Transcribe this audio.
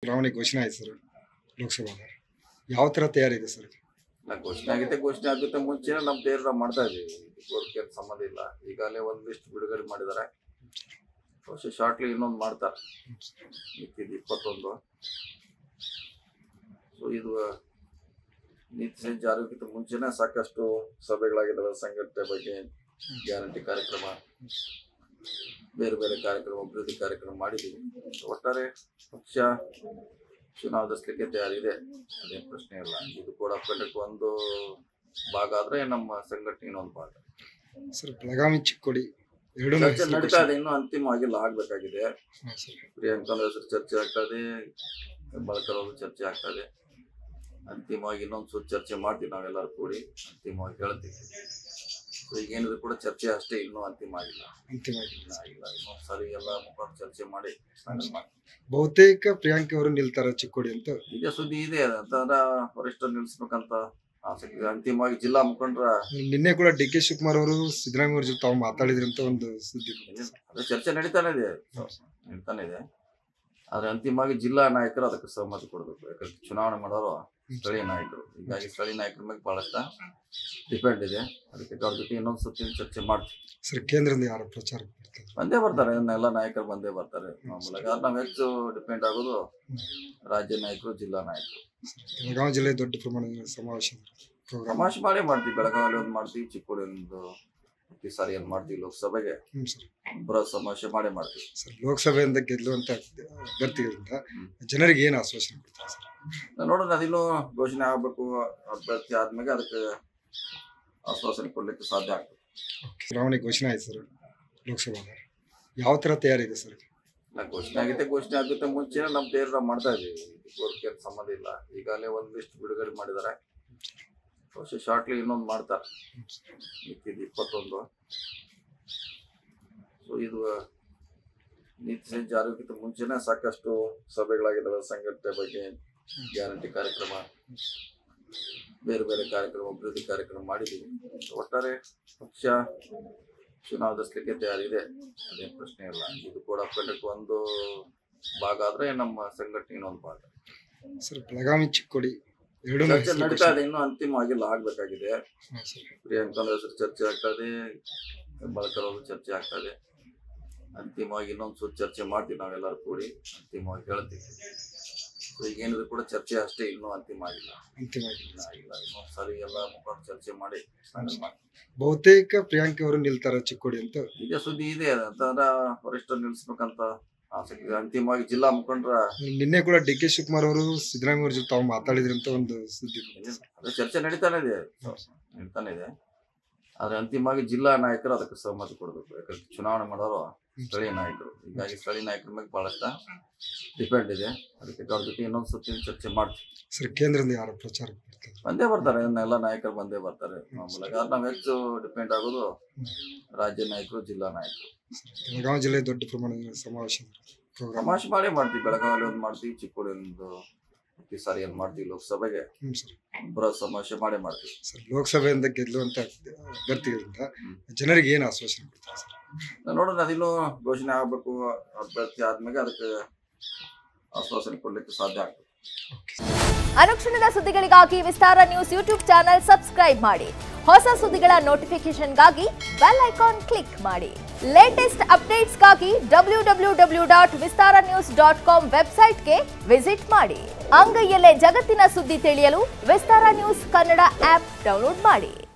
ಚುನಾವಣೆ ಘೋಷಣೆ ಆಯ್ತು ಸರ್ ಲೋಕಸಭಾದ ಯಾವ ಥರ ತಯಾರಿದೆ ಸರ್ ನಾ ಘೋಷಣೆ ಆಗುತ್ತೆ ಘೋಷಣೆ ಆಗುತ್ತೆ ಮುಂಚೆನೇ ನಮ್ಮ ತಯಾರಿ ನಾವು ಮಾಡ್ತಾ ಇದೀವಿ ಇದಕ್ಕೆ ಸಂಬಂಧ ಇಲ್ಲ ಈಗಾಗಲೇ ಒಂದು ಲಿಸ್ಟ್ ಬಿಡುಗಡೆ ಮಾಡಿದ್ದಾರೆ ಬಹುಶಃ ಶಾರ್ಟ್ಲಿ ಇನ್ನೊಂದು ಮಾಡ್ತಾರೆ ಮಿಕ್ಕಿದ್ದು ಇಪ್ಪತ್ತೊಂದು ಸೊ ಇದು ನೀತಿ ಸಂಹಿತೆ ಜಾರಿಗಿಂತ ಮುಂಚೆನೇ ಸಾಕಷ್ಟು ಸಭೆಗಳಾಗಿದ್ದಾವೆ ಸಂಘಟನೆ ಬಗ್ಗೆ ಗ್ಯಾರಂಟಿ ಕಾರ್ಯಕ್ರಮ ಬೇರೆ ಬೇರೆ ಕಾರ್ಯಕ್ರಮ ಅಭಿವೃದ್ಧಿ ಕಾರ್ಯಕ್ರಮ ಮಾಡಿದ್ದೀವಿ ಒಟ್ಟಾರೆ ಪಕ್ಷ ಚುನಾವಣೆ ತಯಾರಿದೆ ಅದೇನು ಪ್ರಶ್ನೆ ಇಲ್ಲ ಇದು ಕೂಡ ಕಂಡಕ್ಟ್ ಒಂದು ಭಾಗ ಆದ್ರೆ ನಮ್ಮ ಸಂಘಟನೆ ಇನ್ನೊಂದು ಭಾಗ ಸರ್ ಬೆಳಗಾವಿ ಚಿಕ್ಕೋಡಿ ಎರಡೂ ಚರ್ಚೆ ನಡೀತಾ ಇದೆ ಇನ್ನೂ ಅಂತಿಮವಾಗಿಲ್ಲ ಆಗ್ಬೇಕಾಗಿದೆ ಹಾಂ ಸರ್ ಪ್ರಿಯಾಂಕಾ ಹೆಸರು ಚರ್ಚೆ ಆಗ್ತದೆ ಬೆಳಕರ್ ಅವ್ರ ಚರ್ಚೆ ಆಗ್ತದೆ ಅಂತಿಮವಾಗಿ ಇನ್ನೊಂದು ಸುತ್ತ ಚರ್ಚೆ ಮಾಡ್ತೀವಿ ನಾವೆಲ್ಲರೂ ಕೂಡಿ ಅಂತಿಮವಾಗಿ ಹೇಳ್ತೀವಿ ಸೊ ಈಗೇನಿದ್ರು ಕೂಡ ಚರ್ಚೆ ಅಷ್ಟೇ ಇನ್ನೂ ಅಂತಿಮ ಆಗಿಲ್ಲ ಅಂತಿಮವಾಗಿ ಇನ್ನ ಆಗಿಲ್ಲ ಇನ್ನೊಂದು ಸರಿ ಎಲ್ಲ ಮುಖಾಂತರ ಚರ್ಚೆ ಮಾಡಿ final ಮಾಡ್ತೀವಿ. ಬಹುತೇಕ ಪ್ರಿಯಾಂಕ ಅವರು ನಿಲ್ತಾರೆ ಚಿಕ್ಕೋಡಿ ಅಂತ ಈಗ ಸುದ್ದಿ ಇದೆ ಅಂತಂದ್ರ ವರಿಷ್ಠ ನಿಲ್ಸ್ಬೇಕಂತ ಆಸಕ್ತಿ ಇದೆ. ಅಂತಿಮವಾಗಿ ಜಿಲ್ಲಾ ಮುಖಂಡರ ನಿನ್ನೆ ಕೂಡ ಡಿ ಕೆ ಶಿವಕುಮಾರ್ ಅವರು ಸಿದ್ದರಾಮಯ್ಯ ಅವ್ರ ಜೊತೆ ತಾವು ಮಾತಾಡಿದ್ರು ಅಂತ ಒಂದು ಸುದ್ದಿ ಬಂದಿದೆ ಸರ್. ಅದೇ ಚರ್ಚೆ ನಡೀತಾನೆ ಇದೆ ನಡೀತಾನೆ ಇದೆ ಆದ್ರೆ ಅಂತಿಮವಾಗಿ ಜಿಲ್ಲಾ ನಾಯಕರು ಅದಕ್ಕೆ ಸಹಮತಿ ಕೊಡಬೇಕು ಯಾಕಂದ್ರೆ ಚುನಾವಣೆ ಮಾಡೋರು ಸ್ಥಳೀಯ ನಾಯಕರು ಹೀಗಾಗಿ ಸ್ಥಳೀಯ ನಾಯಕರ ಮೇಲೆ ಬಹಳಷ್ಟ ಡಿಪೆಂಡ್ ಇದೆ ಅದಕ್ಕೆ ಅವ್ರ ಜೊತೆ ಇನ್ನೊಂದು ಸುತ್ತಿನ ಚರ್ಚೆ ಮಾಡ್ತೀವಿ ಸರ್ ಕೇಂದ್ರದಿಂದ ಯಾರು ಪ್ರಚಾರ ಮಾಡ್ತಾರೆ ಬಂದೇ ಬರ್ತಾರೆ ಎಲ್ಲ ನಾಯಕರು ಬಂದೇ ಬರ್ತಾರೆ ಮಾಮೂಲಾಗಿ ಆದ್ರೆ ನಾವು ಹೆಚ್ಚು ಡಿಪೆಂಡ್ ಆಗೋದು ರಾಜ್ಯ ನಾಯಕರು ಜಿಲ್ಲಾ ನಾಯಕರು ಬೆಳಗಾವಿ ಜಿಲ್ಲೆ ದೊಡ್ಡ ಪ್ರಮಾಣದ ಸಮಾವೇಶ ಪ್ರೋಗ್ರಾಮ್ ತಮಾಷೆ ಮಾಡೇ ಮಾಡ್ತೀವಿ ಬೆಳಗಾವಿಯಲ್ಲಿ ಒಂದು ಮಾಡ್ತೀವಿ ಚಿಕ್ಕೋಡಿ ಒಂದು ಪ್ರತಿ ಸಾರಿ ಏನು ಮಾಡ್ತೀವಿ ಲೋಕಸಭೆಗೆ ಹ್ಞೂ ಸರ್ ಬೃಹತ್ ಸಮಾವೇಶ ಮಾಡೇ ಮಾಡ್ತೀವಿ ಸರ್ ಲೋಕಸಭೆಯಿಂದ ಗೆಲ್ಲುವಂತ ಅಭ್ಯರ್ಥಿಗಳಿಂದ ಜನರಿಗೆ ಏನು ಆಶ್ವಾಸನೆ ಕೊಡ್ತಾರೆ ಸರ್ ನಾವ್ ನೋಡೋಣ ಅದಿನ್ನೂ ಘೋಷಣೆ ಆಗ್ಬೇಕು ಅಭ್ಯರ್ಥಿ ಆದ್ಮೇಲೆ ಅದಕ್ಕೆ ಆಶ್ವಾಸನೆ ಕೊಡ್ಲಿಕ್ಕೆ ಸಾಧ್ಯ ಆಗ್ತದೆ ಚುನಾವಣೆ ಘೋಷಣೆ ಆಯ್ತು ಸರ್ ಲೋಕಸಭಾದ ಯಾವ ಥರ ತಯಾರಿದೆ ಸರ್ ನಾ ಘೋಷಣೆ ಆಗುತ್ತೆ ಘೋಷಣೆ ಆಗುತ್ತೆ ಮುಂಚೆನೇ ನಮ್ಮ ತಯಾರಿ ನಾವು ಮಾಡ್ತಾ ಇದೀವಿ ಇದಕ್ಕೆ ಸಂಬಂಧ ಇಲ್ಲ ಈಗಾಗಲೇ ಒಂದು ಲಿಸ್ಟ್ ಬಿಡುಗಡೆ ಮಾಡಿದ್ದಾರೆ ಬಹುಶಃ ಶಾರ್ಟ್ಲಿ ಇನ್ನೊಂದು ಮಾಡ್ತಾರೆ ಮಿಕ್ಕಿದ್ದು ಇಪ್ಪತ್ತೊಂದು ಸೊ ಇದು ನೀತಿ ಸಂಹಿತೆ ಜಾರಿಗಿಂತ ಮುಂಚೆನೇ ಸಾಕಷ್ಟು ಸಭೆಗಳಾಗಿದ್ದಾವೆ ಸಂಘಟನೆ ಬಗ್ಗೆ ಗ್ಯಾರಂಟಿ ಕಾರ್ಯಕ್ರಮ ಬೇರೆ ಬೇರೆ ಕಾರ್ಯಕ್ರಮ ಅಭಿವೃದ್ಧಿ ಕಾರ್ಯಕ್ರಮ ಮಾಡಿದ್ದೀವಿ ಒಟ್ಟಾರೆ ಪಕ್ಷ ಚುನಾವಣೆ ತಯಾರಿದೆ ಅದೇನು ಪ್ರಶ್ನೆ ಇಲ್ಲ ಇದು ಕೂಡ ಕಂಡಕ್ಟ್ ಒಂದು ಭಾಗ ಆದ್ರೆ ನಮ್ಮ ಸಂಘಟನೆ ಇನ್ನೊಂದು ಭಾಗ ಸರ್ ಬೆಳಗಾವಿ ಚಿಕ್ಕೋಡಿ ಎರಡೂ ಚರ್ಚೆ ನಡೀತಾ ಇದೆ ಇನ್ನೂ ಅಂತಿಮವಾಗಿಲ್ಲ ಆಗ್ಬೇಕಾಗಿದೆ ಹಾಂ ಸರ್ ಪ್ರಿಯಾಂಕಾ ಹೆಸರು ಚರ್ಚೆ ಆಗ್ತದೆ ಬೆಳಕರ್ ಅವ್ರ ಚರ್ಚೆ ಆಗ್ತದೆ ಅಂತಿಮವಾಗಿ ಇನ್ನೊಂದು ಸುತ್ತ ಚರ್ಚೆ ಮಾಡ್ತೀವಿ ನಾವೆಲ್ಲರೂ ಕೂಡಿ ಅಂತಿಮವಾಗಿ ಹೇಳ್ತೀವಿ ಸೊ ಈಗೇನಿದ್ರು ಕೂಡ ಚರ್ಚೆ ಅಷ್ಟೇ ಇನ್ನೂ ಅಂತಿಮ ಆಗಿಲ್ಲ ಅಂತಿಮವಾಗಿ ಇನ್ನ ಆಗಿಲ್ಲ ಇನ್ನೊಂದು ಸರಿ ಎಲ್ಲ ಮುಖಾಂತರ ಚರ್ಚೆ ಮಾಡಿ final ಮಾಡ್ತೀವಿ. ಬಹುತೇಕ ಪ್ರಿಯಾಂಕ ಅವರು ನಿಲ್ತಾರೆ ಚಿಕ್ಕೋಡಿ ಅಂತ ಈಗ ಸುದ್ದಿ ಇದೆ ಅಂತಂದ್ರ ವರಿಷ್ಠ ನಿಲ್ಸ್ಬೇಕಂತ ಆಸಕ್ತಿ ಇದೆ. ಅಂತಿಮವಾಗಿ ಜಿಲ್ಲಾ ಮುಖಂಡರ ನಿನ್ನೆ ಕೂಡ ಡಿ ಕೆ ಶಿವಕುಮಾರ್ ಅವರು ಸಿದ್ದರಾಮಯ್ಯ ಅವ್ರ ಜೊತೆ ತಾವು ಮಾತಾಡಿದ್ರು ಅಂತ ಒಂದು ಸುದ್ದಿ ಬಂದಿದೆ ಸರ್. ಅದೇ ಚರ್ಚೆ ನಡೀತಾನೆ ಇದೆ ನಡೀತಾನೆ ಇದೆ ಆದ್ರೆ ಅಂತಿಮವಾಗಿ ಜಿಲ್ಲಾ ನಾಯಕರು ಅದಕ್ಕೆ ಸಹಮತಿ ಕೊಡಬೇಕು ಯಾಕಂದ್ರೆ ಚುನಾವಣೆ ಮಾಡೋರು ಸ್ಥಳೀಯ ನಾಯಕರು ಹೀಗಾಗಿ ಸ್ಥಳೀಯ ನಾಯಕರ ಮೇಲೆ ಬಹಳಷ್ಟ ಡಿಪೆಂಡ್ ಇದೆ ಅದಕ್ಕೆ ಅವ್ರ ಜೊತೆ ಇನ್ನೊಂದು ಸುತ್ತಿನ ಚರ್ಚೆ ಮಾಡ್ತೀವಿ ಸರ್ ಕೇಂದ್ರದಿಂದ ಯಾರು ಪ್ರಚಾರ ಮಾಡ್ತಾರೆ ಬಂದೇ ಬರ್ತಾರೆ ಎಲ್ಲ ನಾಯಕರು ಬಂದೇ ಬರ್ತಾರೆ ಮಾಮೂಲಾಗಿ ಆದ್ರೆ ನಾವು ಹೆಚ್ಚು ಡಿಪೆಂಡ್ ಆಗೋದು ರಾಜ್ಯ ನಾಯಕರು ಜಿಲ್ಲಾ ನಾಯಕರು ಬೆಳಗಾವಿ ಜಿಲ್ಲೆ ದೊಡ್ಡ ಪ್ರಮಾಣದ ಸಮಾವೇಶ ಪ್ರೋಗ್ರಾಮ್ ತಮಾಷೆ ಮಾಡೇ ಮಾಡ್ತೀವಿ ಬೆಳಗಾವಿಯಲ್ಲಿ ಒಂದು ಮಾಡ್ತೀವಿ ಚಿಕ್ಕೋಡಿ ಒಂದು ಪ್ರತಿ ಸಾರಿ ಏನು ಮಾಡ್ತೀವಿ ಲೋಕಸಭೆಗೆ ಹ್ಞೂ ಸರ್ ಬೃಹತ್ ಸಮಾವೇಶ ಮಾಡೇ ಮಾಡ್ತೀವಿ ಸರ್ ಲೋಕಸಭೆಯಿಂದ ಗೆಲ್ಲುವಂತ ಅಭ್ಯರ್ಥಿಗಳಿಂದ ಜನರಿಗೆ ಏನು ಆಶ್ವಾಸನೆ ಕೊಡ್ತಾರೆ ಸರ್ ನಾವ್ ನೋಡೋಣ ಅದಿನ್ನೂ ಘೋಷಣೆ ಆಗ್ಬೇಕು ಅಭ್ಯರ್ಥಿ ಆದ್ಮೇಲೆ ಅದಕ್ಕೆ ಆಶ್ವಾಸನೆ ಕೊಡ್ಲಿಕ್ಕೆ ಸಾಧ್ಯ ಆಗ್ತದೆ ಅನುಕ್ಷಣದ ಸುದ್ದಿಗಳಿಗಾಗಿ Vistara news YouTube channel subscribe ಮಾಡಿ ಹೊಸ ಸುದ್ದಿಗಳ ನೋಟಿಫಿಕೇಶನ್ಗಾಗಿ ಬೆಲ್ ಐಕಾನ್ ಕ್ಲಿಕ್ ಮಾಡಿ ಲೇಟೆಸ್ಟ್ ಅಪ್ಡೇಟ್ಸ್ಗಾಗಿ W W W dot Vistara news dot com ವೆಬ್ಸೈಟ್ಗೆ ವಿಸಿಟ್ ಮಾಡಿ ಅಂಗೈಯಲ್ಲೇ ಜಗತ್ತಿನ ಸುದ್ದಿ ತಿಳಿಯಲು Vistara news Kannada app download ಮಾಡಿ